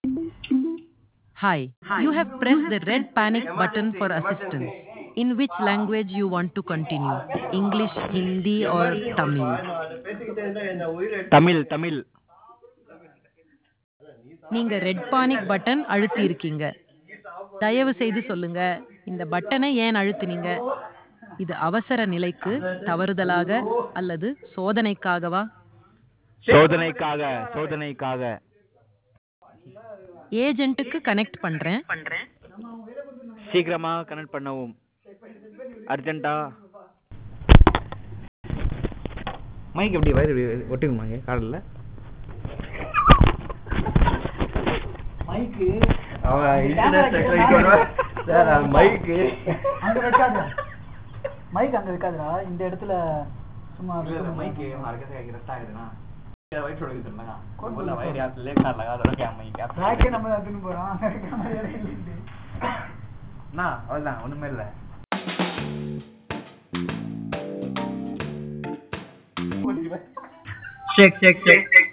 Hi, you have pressed the red panic button for assistance. In which language you want to continue? English, Hindi or Tamil? Tamil Tamil நீங்க red panic button அழுத்தி இருக்கீங்க தயவு செய்து சொல்லுங்க இந்த பட்டனை ஏன் அழுத்தினீங்க இது அவசர நிலைக்கு தவறுதலாக அல்லது சோதனைக்காகவா சோதனைக்காக சோதனைக்காக ஏஜென்ட்டுக்கு கனெக்ட் பண்றேன் சீக்கிரமா கனெக்ட் பண்ணவும் அர்ஜென்ட்டா மைக் எப்படி வயிறு இப்படி ஒட்டிக்கணுமாங்க காலில் மைக்கு மைக்கு அங்க வைக்காத மைக் அங்க வைக்காதடா இந்த இடத்துல சும்மா மைக்கு வயிற்று கொண்டு வயிறு யாத்திலே காரில் காதோட மைக் பேக்கே நம்ம அதுன்னு போறோம் அங்க வைக்க மாதிரி இல்லை அண்ணா அவ்வளோதான் ஒன்றுமே இல்லை செக் செக் செக்